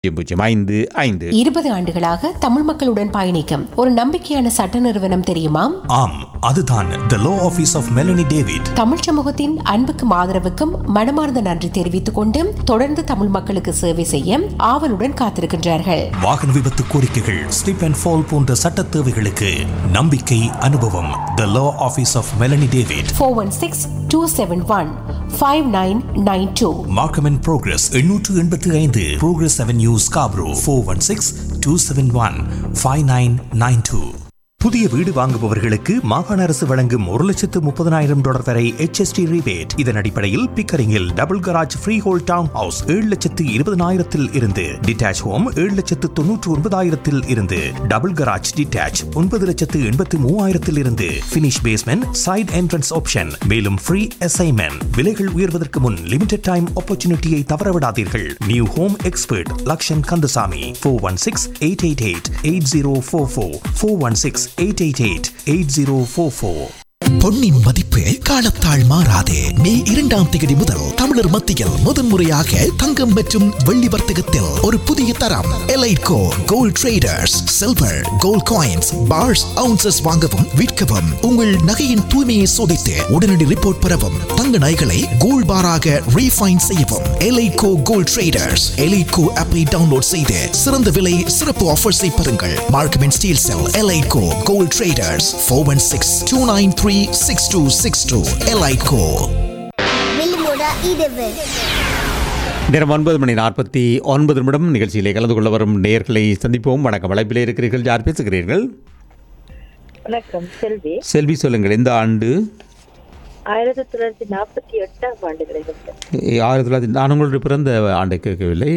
பூஜ்ஜியம் பூஜ்ஜியம் ஐந்து ஐந்து இருபது ஆண்டுகளாக தமிழ் மக்களுடன் பயணிக்கும் ஒரு நம்பிக்கையான சட்ட நிறுவனம் தெரியுமா ஆம் அதுதான் the law office of Melanie David Tamil சமூகத்தின் அன்புக்கும் ஆதரவுக்கும் மனமார்ந்த நன்றி தெரிவித்துக் கொண்டு தொடர்ந்து தமிழ் மக்களுக்கு சேவை செய்ய ஆவலுடன் காத்திருக்கின்றார்கள் வாகன விபத்து கோரிக்கைகள் ஸ்லிப் அண்ட் ஃபால் போன்ற சட்ட தேவைகளுக்கு நம்பிக்கை அனுபவம் the law office of Melanie David four one six two seven one five nine nine two Markham and Progress எண்ணூற்று எண்பத்தி ஐந்து Progress Avenue Scarborough four one six two seven one five nine nine two புதிய வீடு வாங்குபவர்களுக்கு மாகாண அரசு வழங்கும் ஒரு லட்சத்து முப்பதனாயிரம் டாலர் வரை HST rebate இதன் அடிப்படையில் பிக்கரிங்கில் double garage freehold townhouse ஏழு லட்சத்து இருபதனாயிரத்தில் இருந்து டிட்டாச் ஹோம் ஏழு லட்சத்து தொன்னூற்று ஒன்பதாயிரத்தில் இருந்து டபுள் கராஜ் டிட்டாச் ஒன்பது லட்சத்து எண்பத்து மூவாயிரத்தில் இருந்து finish basement side entrance option மேலும் ஃப்ரீ அசைன்மெண்ட் விலைகள் உயர்வதற்கு முன் லிமிடெட் டைம் ஆப்பர்ச்சுனிட்டியை தவறவிடாதீர்கள் new home expert Lakshan Kandasamy four one six eight eight eight eight zero four four four one six eight eight eight eight zero four four பொன்னின் மதிப்பு காலத்தால் மாறாதே மே இரண்டாம் தேதி முதல் தமிழர் மத்தியில் முதன்முறையாக தங்கம் மற்றும் வெள்ளி வர்த்தகத்தில் ஒரு புதிய தரம் Eliteco gold traders silver gold coins bars ounces வாங்கவும் விற்கவும் உங்கள் நகையின் தூய்மையை சோதித்து உடனடி ரிப்போர்ட் பெறவும் தங்க நகைகளை கோல்ட் பாராக ரீஃபைன் செய்யவும் எலைட்கோ கோல்ட் ட்ரேடர்ஸ் எலைட்கோ ஆப்பை டவுன்லோட் செய்து சிறந்த விலை சிறப்பு ஆஃபர்ஸை பெறுங்கள் Markham and Steeles Eliteco gold traders four one six two nine three six two six two Eliteco வெளிமுடா இதுவு நேரம் ஒன்பது மணி நாற்பத்தி ஒன்பது நிமிடம் நிகழ்ச்சியிலே கலந்து கொள்ள வரும் நேர்களை சந்திப்போம் வணக்கம் வலைப்பிலே இருக்கிறீர்கள் யார் பேசுகிறீர்கள் வணக்கம் செல்வி செல்வி சொல்லுங்கள் இந்த ஆண்டு ஆயிரத்தி தொள்ளாயிரத்தி நாற்பத்தி எட்டாம் ஆண்டு கிடைக்கப்பட்டது ஏ, ஆயிரத்தி தொள்ளாயிரத்தி நான் உங்களுடைய பிறந்த ஆண்டை கேட்கவில்லை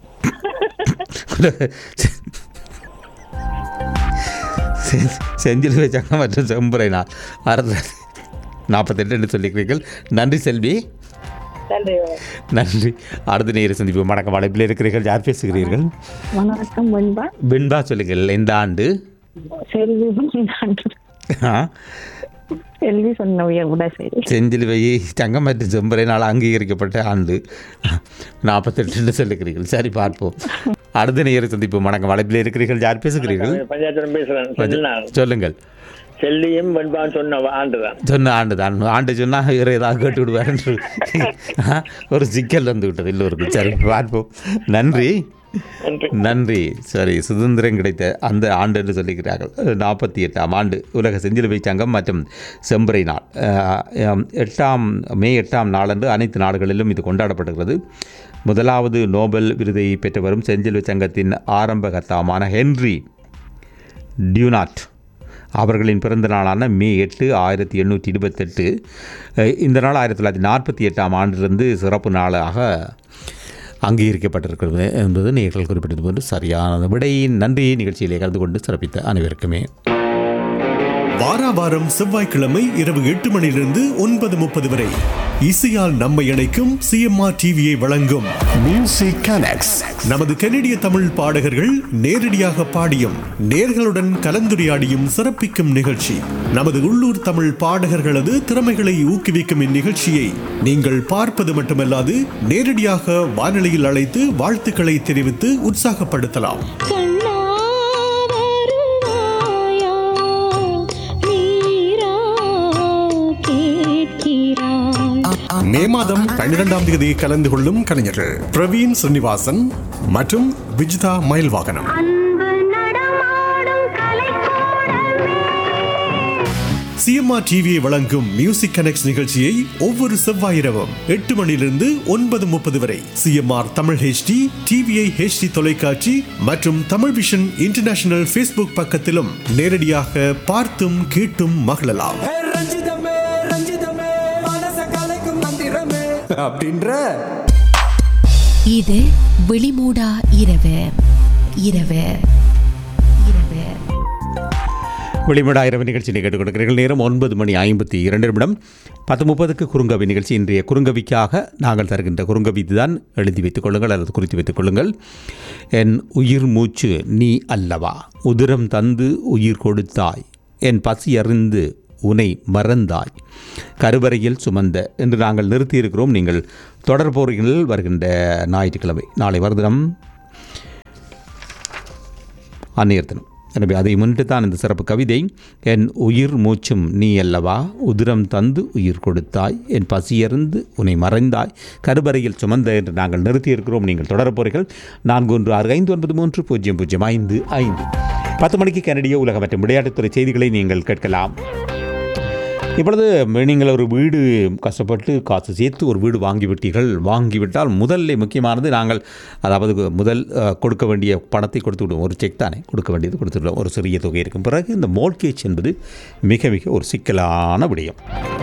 செ- செஞ்சில் வச்சாங்க மற்றும் செம்புரை நாள் ஆயிரத்தி நாற்பத்தெட்டு என்று சொல்லியிருக்கிறீர்கள் நன்றி செல்வி நன்றி வணக்கம். நன்றி அடுத்த நேர சந்திப்பு வணக்கம் வலைப்பில் இருக்கிறீர்கள் யார் பேசுகிறீர்கள் வணக்கம் முன்பா பின்பா சொல்லுங்கள் இந்த ஆண்டு செல்வி ஆ, செல்வி சொன்ன உயர் கூட சரி செஞ்சிலுவை தங்கம் மற்றும் செம்பரை நாள் அங்கீகரிக்கப்பட்ட ஆண்டு நாற்பத்தெட்டுன்னு சொல்லுகிறீர்கள் சரி பார்ப்போம் அடுத்த நேர சந்திப்பு வணக்கம் வலைப்பில் இருக்கிறீர்கள் யார் பேசுகிறீர்கள் பஞ்சாயத்து பேசுறேன் செல்லினார் சொல்லுங்கள் செல்லியும் வெண்பான் சொன்ன ஆண்டுதான் சொன்ன ஆண்டு தான் ஆண்டு சொன்னால் வேறு ஏதாவது கேட்டு விடுவார் என்று ஒரு சிக்கல் வந்து விட்டது எல்லோருக்கும் சரி பார்ப்போம் நன்றி நன்றி நன்றி சரி சுதந்திரம் கிடைத்த அந்த ஆண்டு என்று சொல்லிக்கிறார்கள் நாற்பத்தி எட்டாம் ஆண்டு உலக செஞ்சிலுவை சங்கம் மற்றும் செம்பறை நாள் அஹ், எம், எட்டாம் மே எட்டாம் நாளன்று அனைத்து நாடுகளிலும் இது கொண்டாடப்படுகிறது முதலாவது நோபல் விருதை பெற்று வரும் செஞ்சிலுவை சங்கத்தின் ஆரம்பகர்த்தாமான ஹென்றி டியூனாட் அவர்களின் பிறந்த நாளான மே எட்டு ஆயிரத்தி எண்ணூற்றி இருபத்தெட்டு அஹ், இந்த நாள் ஆயிரத்தி தொள்ளாயிரத்தி நாற்பத்தி எட்டாம் ஆண்டிலிருந்து சிறப்பு நாளாக அங்கீகரிக்கப்பட்டிருக்கிறது என்பது நீங்கள் குறிப்பிட்டது போன்று சரியான விடை நன்றி நிகழ்ச்சியிலே கலந்து கொண்டு சிறப்பித்த அனைவருக்குமே வாரா வாரம் செவ்வாய்க்கிழமை இரவு எட்டு மணியிலிருந்து ஒன்பது முப்பது வரை இசையால் நம்மை இணைக்கும் சிஎம்ஆர் டிவியை வழங்கும் மியூசிக் கனெக்ட்ஸ் நமது கனடிய தமிழ் பாடகர்கள் நேரடியாக பாடியும் நேர்களுடன் கலந்துரையாடியும் சிறப்பிக்கும் நிகழ்ச்சி நமது உள்ளூர் தமிழ் பாடகர்களது திறமைகளை ஊக்குவிக்கும் இந்நிகழ்ச்சியை நீங்கள் பார்ப்பது மட்டுமல்லாது நேரடியாக வானொலியில் அழைத்து வாழ்த்துக்களை தெரிவித்து உற்சாகப்படுத்தலாம் மே மாதம் பன்னிரெண்டாம் தேதி கலந்து கொள்ளும் கலைஞர்கள் பிரவீன் ஸ்ரீனிவாசன் மற்றும் விஜிதா மயில்வாகனம் சிஎம்ஆர் டிவியை வழங்கும் மியூசிக் கனெக்ட் நிகழ்ச்சியை ஒவ்வொரு செவ்வாய் இரவும் எட்டு மணியிலிருந்து ஒன்பது முப்பது வரை CMR Tamil HD TVI HD தொலைக்காட்சி மற்றும் தமிழ் விஷன் இன்டர்நேஷனல் ஃபேஸ்புக் பக்கத்திலும் நேரடியாக பார்த்தும் கேட்டும் மகிழலாம் இது வெளிமூடா இரவு இரவு இரவு வெளிமடா இரவு நிகழ்ச்சியை கேட்டுக் கொடுக்கிறீர்கள் நேரம் ஒன்பது மணி ஐம்பத்தி இரண்டு நிமிடம் பத்து முப்பதுக்கு குறுங்கவி நிகழ்ச்சி இன்றைய குறுங்கவிக்காக நாங்கள் தருகின்ற குறுங்கவி தான் எழுதி வைத்துக் கொள்ளுங்கள் அல்லது குறித்து வைத்துக் கொள்ளுங்கள் என் உயிர் மூச்சு நீ அல்லவா உதிரம் தந்து உயிர் கொடுத்தாய் என் பசி அறிந்து உனை மறந்தாய் கருவறையில் சுமந்த என்று நாங்கள் நிறுத்தியிருக்கிறோம் நீங்கள் தொடர்போர்கள் வருகின்ற ஞாயிற்றுக்கிழமை நாளை வருதினம் அந்நியர் தினம் எனவே அதை முன்னிட்டு தான் இந்த சிறப்பு கவிதை என் உயிர் மூச்சும் நீ அல்லவா உதிரம் தந்து உயிர் கொடுத்தாய் என் பசியறிந்து உன்னை மறைந்தாய் கருவறையில் சுமந்த என்று நாங்கள் நிறுத்தியிருக்கிறோம் நீங்கள் தொடரப் போறீர்கள் நான்கு ஒன்று ஆறு ஐந்து ஒன்பது மூன்று பூஜ்ஜியம் பூஜ்ஜியம் ஐந்து ஐந்து பத்து மணிக்கு கனடிய உலக மற்றும் விளையாட்டுத்துறை செய்திகளை நீங்கள் கேட்கலாம் இப்பொழுது நீங்கள் ஒரு வீடு கஷ்டப்பட்டு காசு சேர்த்து ஒரு வீடு வாங்கிவிட்டீர்கள் வாங்கிவிட்டால் முதல்ல முக்கியமானது நாங்கள் அதாவது முதல் அஹ், கொடுக்க வேண்டிய பணத்தை கொடுத்து விடுவோம் ஒரு செக் தானே கொடுக்க வேண்டியது கொடுத்துடுவோம் ஒரு சிறிய தொகை இருக்கும் பிறகு இந்த மோட்கேஜ் என்பது மிக மிக ஒரு சிக்கலான விடயம்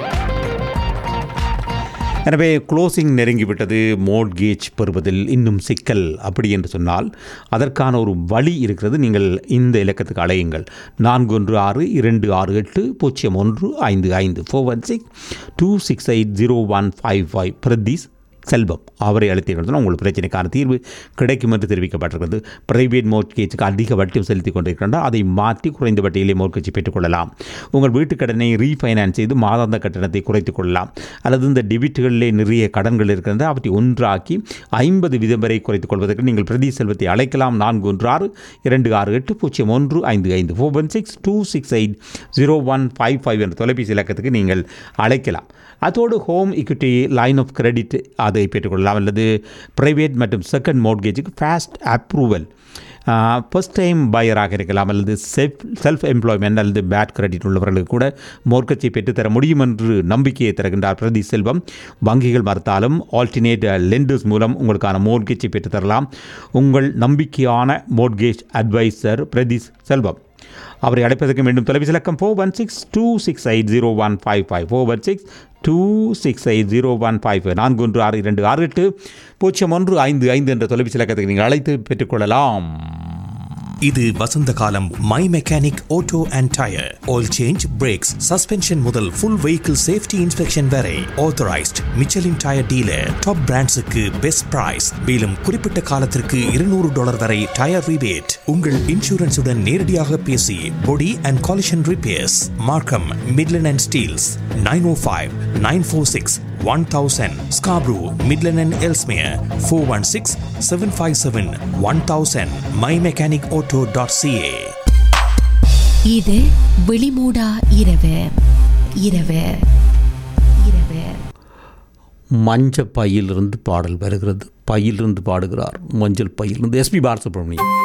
எனவே க்ளோசிங் நெருங்கிவிட்டது மோட்கேஜ் பெறுவதில் இன்னும் சிக்கல் அப்படி என்று சொன்னால் அதற்கான ஒரு வழி இருக்கிறது நீங்கள் இந்த இலக்கத்துக்கு அலையுங்கள் நான்கு ஒன்று ஆறு இரண்டு ஆறு எட்டு பூஜ்ஜியம் ஒன்று ஐந்து ஐந்து four one six two six eight zero one five five Pratheesh Selvam அவரை அழைத்தீர்கள் சொன்னால் உங்களுக்கு பிரச்சனைக்கான தீர்வு கிடைக்கும் என்று தெரிவிக்கப்பட்டிருக்கிறது பிரைவேட் மோட்கேஜுக்கு அதிக வட்டியும் செலுத்தி கொண்டிருக்கின்றன அதை மாற்றி குறைந்த வட்டியிலே மோட்கேஜை பெற்றுக்கொள்ளலாம் உங்கள் வீட்டு கடனை ரீஃபைனான்ஸ் செய்து மாதாந்த கட்டணத்தை குறைத்துக் கொள்ளலாம் அல்லது இந்த டெபிட்டுகளிலே நிறைய கடன்கள் இருக்கின்றன அவற்றை ஒன்றாக்கி ஐம்பது வீதம் வரை குறைத்துக் கொள்வதற்கு நீங்கள் பிரதி செல்வத்தை அழைக்கலாம் நான்கு ஒன்று ஆறு இரண்டு ஆறு எட்டு பூஜ்ஜியம் ஒன்று ஐந்து ஐந்து four one six two six eight zero one five five என்ற தொலைபேசி இலக்கத்துக்கு நீங்கள் அழைக்கலாம் அதோடு home equity line of credit அதை பெற்றுக்கொள்ளலாம் அல்லது ப்ரைவேட் மற்றும் செகண்ட் மோட்கேஜுக்கு ஃபாஸ்ட் அப்ரூவல் ஃபர்ஸ்ட் டைம் பையராக இருக்கலாம் அல்லது செல்ஃப் செல்ஃப் எம்ப்ளாய்மெண்ட் அல்லது பேட் கிரெடிட் உள்ளவர்களுக்கு கூட மோர்கச்சை பெற்றுத்தர முடியும் என்று நம்பிக்கையை தருகின்றார் பிரதி செல்வம் வங்கிகள் மறுத்தாலும் ஆல்டினேட் லெண்டர்ஸ் மூலம் உங்களுக்கான மோர்கேஜை பெற்றுத்தரலாம் உங்கள் நம்பிக்கையான மோர்கேஜ் அட்வைசர் பிரதி செல்வம் அவரை அழைப்பதற்கு மீண்டும் தொலைபேசி இலக்கம் four one six two six eight zero one five five four one six two six eight zero one five five நான்கு ஒன்று ஆறு இரண்டு ஆறு எட்டு பூஜ்ஜியம் ஒன்று ஐந்து ஐந்து என்ற தொலைபேசி இலக்கத்துக்கு நீங்கள் அழைத்து பெற்றுக்கொள்ளலாம் இது வசந்த காலம் my mechanic auto and tyre oil change brakes suspension முதல் ஃபுல் வெஹிக்கிள் சேஃப்டி இன்ஸ்பெக்ஷன் வரை authorised Michelin tyre dealer top பிராண்ட்ஸுக்கு பெஸ்ட் பிரைஸ் மேலும் குறிப்பிட்ட காலத்திற்கு இருநூறு டாலர் வரை டயர் ரிபேட் உங்கள் இன்சூரன்ஸுடன் நேரடியாக பேசி body and collision repairs Markham Midland and Steeles nine o five nine four six one thousand Scarborough Midland and Ellesmere four one six seven five seven one thousand my mechanic auto dot CA இது விழிமூடா இரவு இரவு இரவு மஞ்சள் பையிலிருந்து பாடல் வருகிறது பையிலிருந்து பாடுகிறார் மஞ்சள் பையிலிருந்து எஸ்பி பாலசுப்ரமணியம்